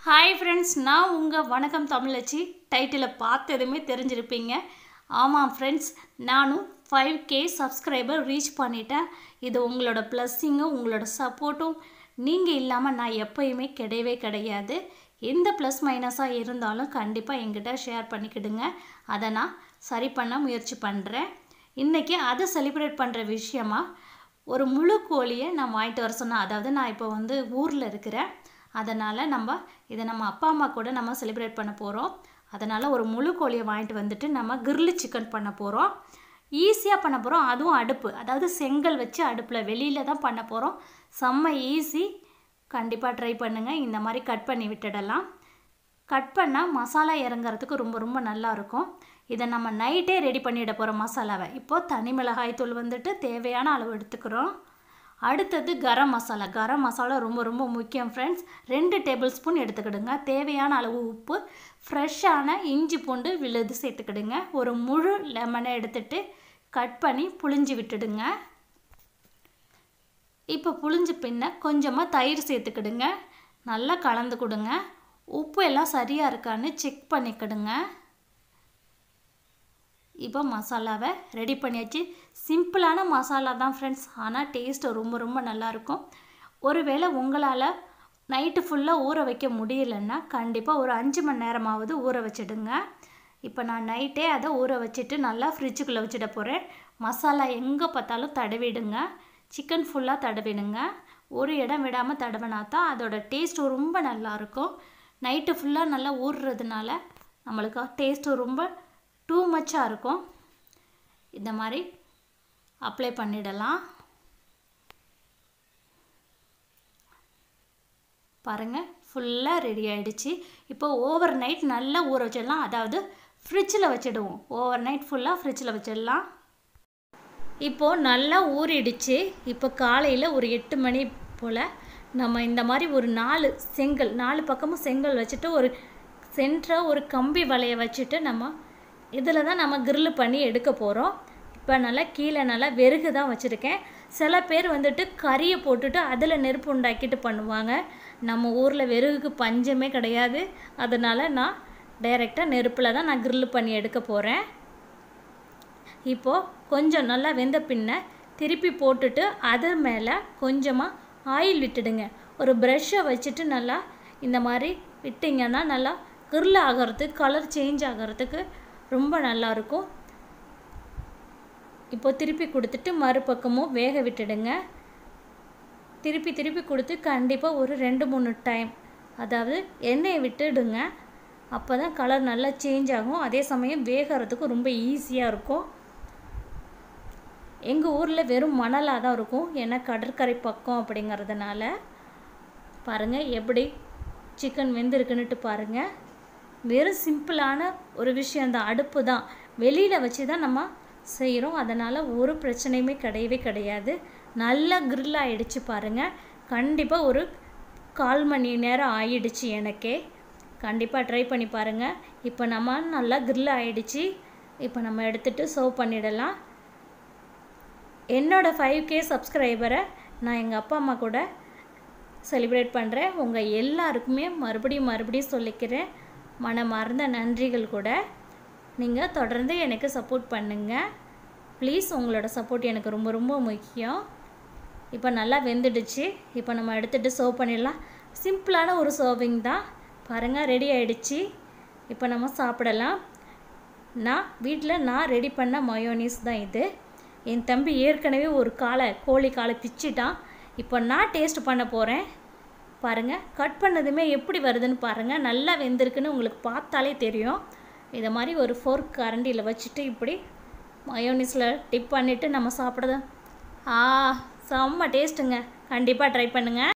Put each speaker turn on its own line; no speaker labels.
hi friends நான் உங்கள் வணக்கம் தமிழச்சி டைட்டிலை பார்த்ததுமே தெரிஞ்சிருப்பீங்க ஆமாம் ஃப்ரெண்ட்ஸ் நானும் ஃபைவ் கே சப்ஸ்கிரைபர் ரீச் பண்ணிட்டேன் இது உங்களோட ப்ளஸ்ஸிங்கும் உங்களோட சப்போர்ட்டும் நீங்கள் இல்லாமல் நான் எப்பயுமே கிடையவே கிடையாது எந்த ப்ளஸ் மைனஸாக இருந்தாலும் கண்டிப்பாக என்கிட்ட ஷேர் பண்ணிக்கிடுங்க அதை நான் சரி பண்ண முயற்சி பண்ணுறேன் இன்றைக்கி அதை செலிப்ரேட் பண்ணுற விஷயமா ஒரு முழு கோழியை நான் வாங்கிட்டு வர சொன்னேன் அதாவது நான் இப்போ வந்து ஊரில் இருக்கிறேன் அதனால் நம்ம இதை நம்ம அப்பா அம்மா கூட நம்ம செலிப்ரேட் பண்ண போகிறோம் அதனால் ஒரு முழு கோழியை வாங்கிட்டு வந்துட்டு நம்ம கிரில்லு சிக்கன் பண்ண போகிறோம் ஈஸியாக பண்ண போகிறோம் அதுவும் அடுப்பு அதாவது செங்கல் வச்சு அடுப்பில் வெளியில் தான் பண்ண போகிறோம் செம்ம ஈஸி கண்டிப்பாக ட்ரை பண்ணுங்கள் இந்த மாதிரி கட் பண்ணி விட்டுடலாம் கட் பண்ணால் மசாலா இறங்குறதுக்கு ரொம்ப ரொம்ப நல்லா இருக்கும் இதை நம்ம நைட்டே ரெடி பண்ணிட போகிறோம் மசாலாவை இப்போது தனி மிளகாய் தூள் வந்துட்டு தேவையான அளவு எடுத்துக்கிறோம் அடுத்தது கரம் மசாலா கரம் மசாலா ரொம்ப ரொம்ப முக்கியம் ஃப்ரெண்ட்ஸ் ரெண்டு டேபிள் ஸ்பூன் எடுத்துக்கிடுங்க தேவையான அளவு உப்பு ஃப்ரெஷ்ஷான இஞ்சி பூண்டு விழுது சேர்த்துக்கிடுங்க ஒரு முழு லெமனை எடுத்துட்டு கட் பண்ணி புழிஞ்சு விட்டுடுங்க இப்போ புழிஞ்சு பின்ன கொஞ்சமாக தயிர் சேர்த்துக்கிடுங்க நல்லா கலந்து கொடுங்க உப்பு எல்லாம் சரியாக இருக்கான்னு செக் பண்ணிக்கிடுங்க இப்போ மசாலாவை ரெடி பண்ணியாச்சு சிம்பிளான மசாலா தான் ஃப்ரெண்ட்ஸ் ஆனால் டேஸ்ட்டு ரொம்ப ரொம்ப நல்லாயிருக்கும் ஒருவேளை உங்களால் நைட்டு ஃபுல்லாக ஊற வைக்க முடியலன்னா கண்டிப்பாக ஒரு அஞ்சு மணி நேரமாவது ஊற வச்சிடுங்க இப்போ நான் நைட்டே அதை ஊற வச்சுட்டு நல்லா ஃப்ரிட்ஜுக்குள்ளே வச்சிட போகிறேன் மசாலா எங்கே பார்த்தாலும் தடவிடுங்க சிக்கன் ஃபுல்லாக தடவிடுங்க ஒரு இடம் விடாமல் தடவினா தான் அதோட டேஸ்ட் ரொம்ப நல்லாயிருக்கும் நைட்டு ஃபுல்லாக நல்லா ஊறுறதுனால நம்மளுக்கு டேஸ்ட்டு ரொம்ப டூ மச்சாக இருக்கும் இந்த மாதிரி அப்ளை பண்ணிடலாம் பாருங்கள் ஃபுல்லாக ரெடி ஆகிடுச்சு இப்போ ஓவர் நைட் நல்லா ஊற வச்சிடலாம் அதாவது ஃப்ரிட்ஜில் வச்சிடுவோம் ஓவர் நைட் ஃபுல்லாக ஃப்ரிட்ஜில் வச்சிடலாம் இப்போது நல்லா ஊறிடுச்சு இப்போ காலையில் ஒரு எட்டு மணி போல் நம்ம இந்த மாதிரி ஒரு நாலு செங்கல் நாலு பக்கமும் செங்கல் வச்சுட்டு ஒரு சென்டராக ஒரு கம்பி வலையை வச்சுட்டு நம்ம இதில் தான் நம்ம கிரில்லு பண்ணி எடுக்க போகிறோம் இப்போ நல்லா கீழே நல்லா வெறுகு தான் வச்சுருக்கேன் சில பேர் வந்துட்டு கறியை போட்டுட்டு அதில் நெருப்பு உண்டாக்கிட்டு பண்ணுவாங்க நம்ம ஊரில் வெறுகுக்கு பஞ்சமே கிடையாது அதனால் நான் டைரெக்டாக நெருப்பில் தான் நான் கிரில்லு பண்ணி எடுக்க போகிறேன் இப்போது கொஞ்சம் நல்லா வெந்த பின்ன திருப்பி போட்டுட்டு அது மேலே கொஞ்சமாக ஆயில் விட்டுடுங்க ஒரு ப்ரெஷ்ஷை வச்சுட்டு நல்லா இந்த மாதிரி விட்டிங்கன்னா நல்லா கிரில் ஆகிறதுக்கு கலர் சேஞ்ச் ஆகிறதுக்கு ரொம்ப நல்லாயிருக்கும் இப்போ திருப்பி கொடுத்துட்டு மறுபக்கமும் வேக விட்டுடுங்க திருப்பி திருப்பி கொடுத்து கண்டிப்பாக ஒரு ரெண்டு மூணு டைம் அதாவது எண்ணெயை விட்டுடுங்க அப்போ தான் கலர் நல்லா சேஞ்ச் ஆகும் அதே சமயம் வேகிறதுக்கு ரொம்ப ஈஸியாக இருக்கும் எங்கள் ஊரில் வெறும் மணலாக தான் இருக்கும் ஏன்னா கடற்கரை பக்கம் அப்படிங்கிறதுனால பாருங்கள் எப்படி சிக்கன் வெந்திருக்குன்னுட்டு பாருங்கள் வெறும் சிம்பிளான ஒரு விஷயந்தான் அடுப்பு தான் வெளியில் வச்சு தான் நம்ம செய்கிறோம் அதனால் ஒரு பிரச்சனையுமே கிடையவே கிடையாது நல்லா கிரில் ஆகிடுச்சு பாருங்கள் கண்டிப்பாக ஒரு கால் மணி நேரம் ஆயிடுச்சு எனக்கே கண்டிப்பாக ட்ரை பண்ணி பாருங்கள் இப்போ நம்ம நல்லா கிரில் ஆகிடுச்சு இப்போ நம்ம எடுத்துகிட்டு சர்வ் பண்ணிடலாம் என்னோடய ஃபைவ் கே சப்ஸ்கிரைபரை நான் எங்கள் அப்பா அம்மா கூட செலிப்ரேட் பண்ணுறேன் உங்கள் எல்லாருக்குமே மறுபடியும் மறுபடியும் சொல்லிக்கிறேன் மனமார்ந்த நன்றிகள் கூட நீங்கள் தொடர்ந்து எனக்கு சப்போர்ட் பண்ணுங்கள் ப்ளீஸ் உங்களோட சப்போர்ட் எனக்கு ரொம்ப ரொம்ப முக்கியம் இப்போ நல்லா வெந்துடுச்சு இப்போ நம்ம எடுத்துகிட்டு சர்வ் பண்ணிடலாம் சிம்பிளான ஒரு சர்விங் தான் பாருங்கள் ரெடி ஆகிடுச்சு இப்போ நம்ம சாப்பிடலாம் நான் வீட்டில் நான் ரெடி பண்ண மயோனீஸ் தான் இது என் தம்பி ஏற்கனவே ஒரு காலை கோழி காலை பிச்சிட்டான் இப்போ நான் டேஸ்ட் பண்ண போகிறேன் பாருங்கள் கட் பண்ணதுமே எப்படி வருதுன்னு பாருங்கள் நல்லா வெந்திருக்குன்னு உங்களுக்கு பார்த்தாலே தெரியும் இதை மாதிரி ஒரு ஃபோர்க் கரண்டியில் வச்சுட்டு இப்படி மயோனிஸில் டிப் பண்ணிவிட்டு நம்ம சாப்பிட்றது ஆ செம்ம டேஸ்ட்டுங்க கண்டிப்பாக ட்ரை பண்ணுங்கள்